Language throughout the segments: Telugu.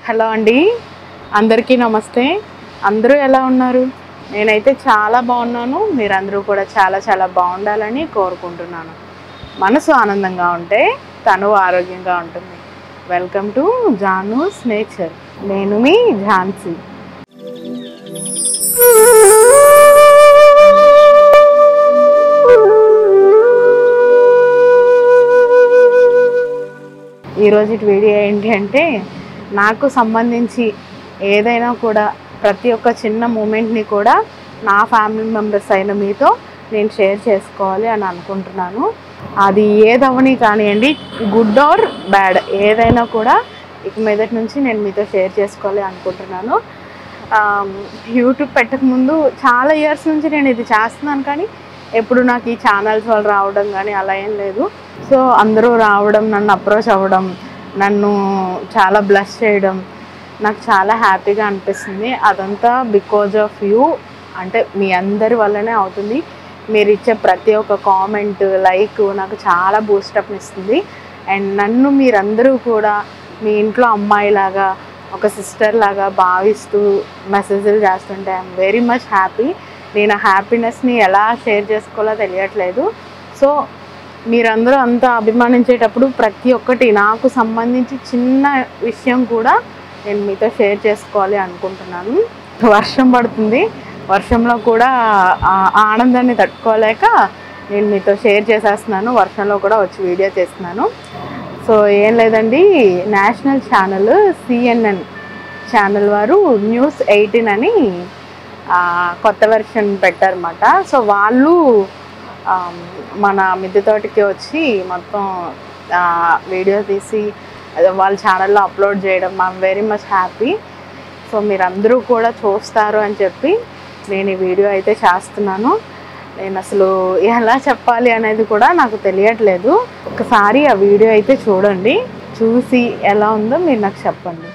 హలో అండి అందరికీ నమస్తే అందరూ ఎలా ఉన్నారు నేనైతే చాలా బాగున్నాను మీరందరూ కూడా చాలా చాలా బాగుండాలని కోరుకుంటున్నాను మనసు ఆనందంగా ఉంటే తను ఆరోగ్యంగా ఉంటుంది వెల్కమ్ టు జానూస్ నేచర్ నేను మీ ఝాన్సీ ఈరోజు వీడియో ఏంటి అంటే నాకు సంబంధించి ఏదైనా కూడా ప్రతి ఒక్క చిన్న మూమెంట్ని కూడా నా ఫ్యామిలీ మెంబర్స్ అయిన మీతో నేను షేర్ చేసుకోవాలి అని అనుకుంటున్నాను అది ఏదవని కానివ్వండి గుడ్ ఆర్ బ్యాడ్ ఏదైనా కూడా ఇక మీదటి నుంచి నేను మీతో షేర్ చేసుకోవాలి అనుకుంటున్నాను ఆమ్, యూట్యూబ్ పెట్టకముందు చాలా ఇయర్స్ నుంచి నేను ఇది చేస్తున్నాను కానీ ఎప్పుడు నాకు ఈ ఛానల్స్ వాళ్ళు రావడం కానీ అలా ఏం లేదు సో అందరూ రావడం నన్ను అప్రోచ్ అవ్వడం నన్ను చాలా బ్లెస్ చేయడం నాకు చాలా హ్యాపీగా అనిపిస్తుంది అదంతా బికాజ్ ఆఫ్ యూ అంటే మీ అందరి వల్లనే అవుతుంది మీరు ఇచ్చే ప్రతి ఒక్క కామెంట్ లైక్ నాకు చాలా బూస్టప్ ఇస్తుంది అండ్ నన్ను మీరందరూ కూడా మీ ఇంట్లో అమ్మాయిలాగా ఒక సిస్టర్ లాగా భావిస్తూ మెసేజ్లు చేస్తుంటే ఐఎమ్ వెరీ మచ్ హ్యాపీ నేను ఆ హ్యాపీనెస్ని ఎలా షేర్ చేసుకోవాలో తెలియట్లేదు సో మీరందరూ అంత అభిమానించేటప్పుడు ప్రతి ఒక్కటి నాకు సంబంధించి చిన్న విషయం కూడా నేను మీతో షేర్ చేసుకోవాలి అనుకుంటున్నాను వర్షం పడుతుంది వర్షంలో కూడా ఆ ఆనందాన్ని తట్టుకోలేక నేను మీతో షేర్ చేసేస్తున్నాను వర్షంలో కూడా వచ్చి వీడియో చేస్తున్నాను సో ఏం లేదండి నేషనల్ ఛానల్ సిఎన్ఎన్ ఛానల్ వారు న్యూస్ ఎయిటీన్ అని ఆ, కొత్త వెర్షన్ పెట్టారన్నమాట సో వాళ్ళు ఆ, మన మిద్దె తోటకి వచ్చి మొత్తం ఆ, వీడియో తీసి అదే వాళ్ళ ఛానల్లో అప్లోడ్ చేయడం I'm very much happy so మీరందరూ కూడా చూస్తారు అని చెప్పి నేను ఈ వీడియో అయితే చేస్తున్నాను నేను అసలు ఎలా చెప్పాలి అనేది కూడా నాకు తెలియట్లేదు ఒకసారి ఆ వీడియో అయితే చూడండి చూసి ఎలా ఉందో మీరు నాకు చెప్పండి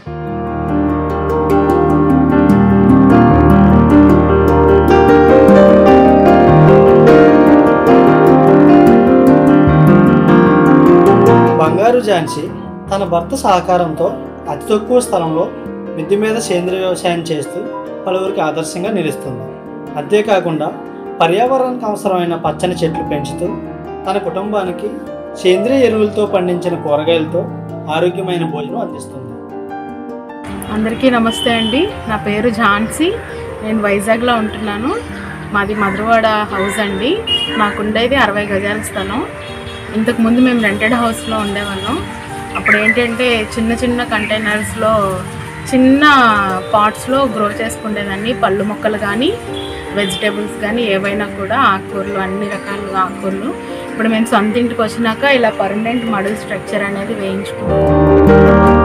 బంగారు ఝాన్సీ తన భర్త సహకారంతో అతి తక్కువ స్థలంలో మిద్ది మీద సేంద్రియ వ్యవసాయం చేస్తూ పలువురికి ఆదర్శంగా నిలుస్తుంది అంతేకాకుండా పర్యావరణానికి అవసరమైన పచ్చని చెట్లు పెంచుతూ తన కుటుంబానికి సేంద్రియ ఎరువులతో పండించిన కూరగాయలతో ఆరోగ్యమైన భోజనం అందిస్తుంది అందరికీ నమస్తే అండి నా పేరు ఝాన్సీ నేను వైజాగ్లో ఉంటున్నాను మాది మధురవాడ హౌస్ అండి మాకుండేది అరవై గజాల స్థలం ఇంతకుముందు మేము రెంటెడ్ హౌస్లో ఉండేవాళ్ళం అప్పుడు ఏంటంటే చిన్న చిన్న కంటైనర్స్లో చిన్న పాట్స్లో గ్రో చేసుకునేదాన్ని పళ్ళు మొక్కలు కానీ వెజిటేబుల్స్ కానీ ఏవైనా కూడా ఆకుకూరలు అన్ని రకాల ఆకుకూరలు ఇప్పుడు మేము సొంత ఇంటికి వచ్చినాక ఇలా పర్మనెంట్ మడుల్ స్ట్రక్చర్ అనేది వేయించుకున్నాం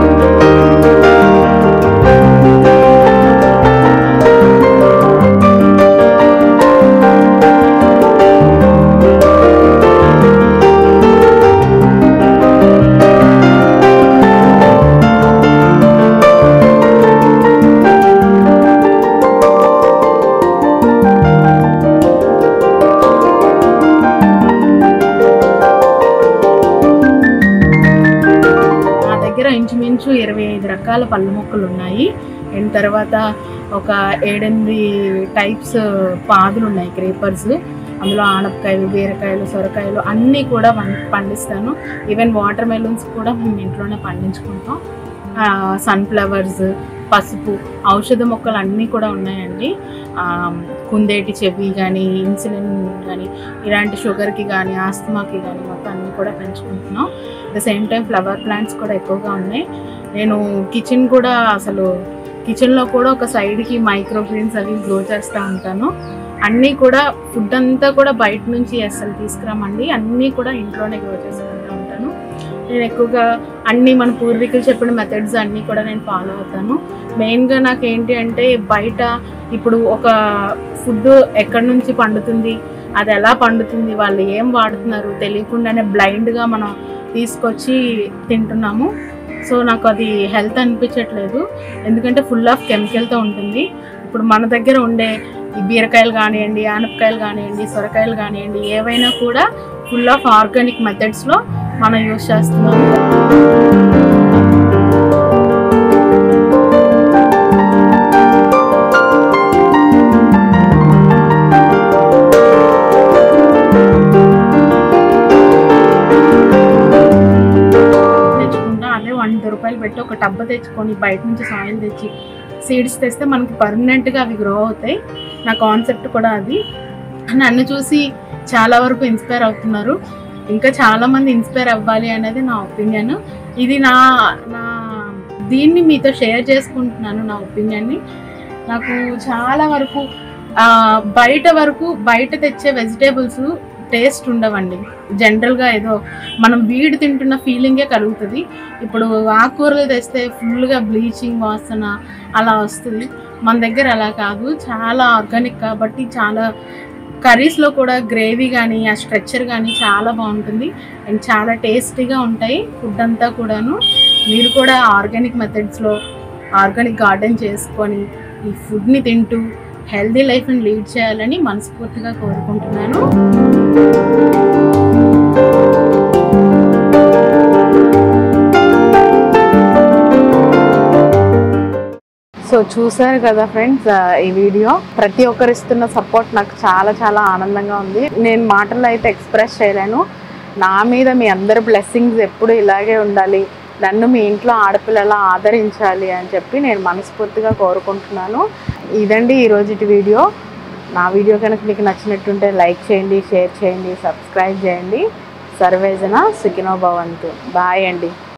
మా దగ్గర ఇంచుమించు ఇరవై ఐదు రకాల పళ్ళ మొక్కలు ఉన్నాయి అండ్ తర్వాత ఒక ఏడెనిమిది టైప్స్ పాదులు ఉన్నాయి క్రేపర్స్ అందులో ఆనపకాయలు బీరకాయలు సొరకాయలు అన్నీ కూడా పం- పండిస్తాను ఈవెన్ వాటర్ మెలూన్స్ కూడా మేము ఇంట్లోనే పండించుకుంటాం సన్ఫ్లవర్స్ పసుపు ఔషధ మొక్కలు అన్నీ కూడా ఉన్నాయండి ఆ, కుందేటి చెవి కానీ ఇన్సులిన్ కానీ ఇలాంటి షుగర్కి కానీ ఆస్తమాకి కానీ మొత్తం అన్నీ కూడా పెంచుకుంటున్నాం at the same time flower plants కూడా ఎక్కువగా ఉన్నాయి నేను కిచెన్ కూడా అసలు కిచెన్లో కూడా ఒక సైడ్కి మైక్రో గ్రీన్స్ అవి గ్రో చేస్తూ ఉంటాను అన్నీ కూడా ఫుడ్ అంతా కూడా బయట నుంచి అసలు తీసుకురామండి అన్నీ కూడా ఇంట్లోనే గ్రో చేసుకుంటూ ఉంటాను నేను ఎక్కువగా అన్ని మన పూర్వీకులు చెప్పిన మెథడ్స్ అన్నీ కూడా నేను ఫాలో అవుతాను మెయిన్గా నాకు ఏంటి అంటే బయట ఇప్పుడు ఒక ఫుడ్ ఎక్కడి నుంచి పండుతుంది అది ఎలా పండుతుంది వాళ్ళు ఏం వాడుతున్నారు తెలియకుండానే బ్లైండ్గా మనం తీసుకొచ్చి తింటున్నాము సో నాకు అది హెల్త్ అనిపించట్లేదు ఎందుకంటే ఫుల్ ఆఫ్ కెమికల్తో ఉంటుంది ఇప్పుడు మన దగ్గర ఉండే ఈ బీరకాయలు కానివ్వండి ఆనపకాయలు కానివ్వండి సొరకాయలు కానివ్వండి ఏవైనా కూడా ఫుల్ ఆఫ్ ఆర్గానిక్ మెథడ్స్లో మనం యూస్ చేస్తున్నాం టబ్బ తెచ్చుకొని బయట నుంచి సాయిల్ తెచ్చి సీడ్స్ తెస్తే మనకి పర్మనెంట్గా అవి గ్రో అవుతాయి నా కాన్సెప్ట్ కూడా అది నన్ను చూసి చాలా వరకు ఇన్స్పైర్ అవుతున్నారు ఇంకా చాలా మంది ఇన్స్పైర్ అవ్వాలి అనేది నా ఒపీనియన్ ఇది నా నా దీన్ని మీతో షేర్ చేసుకుంటున్నాను నా ఒపీనియన్ని నాకు చాలా వరకు ఆ, బయట వరకు బయట తెచ్చే వెజిటేబుల్స్ టేస్ట్ ఉండవండి జనరల్గా ఏదో మనం వీడి తింటున్న ఫీలింగే కలుగుతుంది ఇప్పుడు ఆకుకూరలు తెస్తే ఫుల్గా బ్లీచింగ్ వాసన అలా వస్తుంది మన దగ్గర అలా కాదు చాలా ఆర్గానిక్ కాబట్టి చాలా కర్రీస్లో కూడా గ్రేవీ కానీ ఆ స్ట్రక్చర్ కానీ చాలా బాగుంటుంది అండ్ చాలా టేస్టీగా ఉంటాయి ఫుడ్ అంతా కూడాను మీరు కూడా ఆర్గానిక్ మెథడ్స్లో ఆర్గానిక్ గార్డెన్ చేసుకొని ఈ ఫుడ్ని తింటూ హెల్దీ లైఫ్ని లీడ్ చేయాలని మనస్ఫూర్తిగా కోరుకుంటున్నాను సో చూసారు కదా ఫ్రెండ్స్ ఈ వీడియో ప్రతి ఒక్కరు ఇస్తున్న సపోర్ట్ నాకు చాలా చాలా ఆనందంగా ఉంది నేను మాటల్లో అయితే ఎక్స్ప్రెస్ చేయలేను నా మీద మీ అందరి బ్లెస్సింగ్స్ ఎప్పుడు ఇలాగే ఉండాలి నన్ను మీ ఇంట్లో ఆడపిల్లలా ఆదరించాలి అని చెప్పి నేను మనస్ఫూర్తిగా కోరుకుంటున్నాను ఇదండి ఈరోజు వీడియో నా వీడియో కనుక మీకు నచ్చినట్టుంటే లైక్ చేయండి షేర్ చేయండి సబ్స్క్రైబ్ చేయండి సర్వేజన సుఖినో భవంతు బాయ్ అండి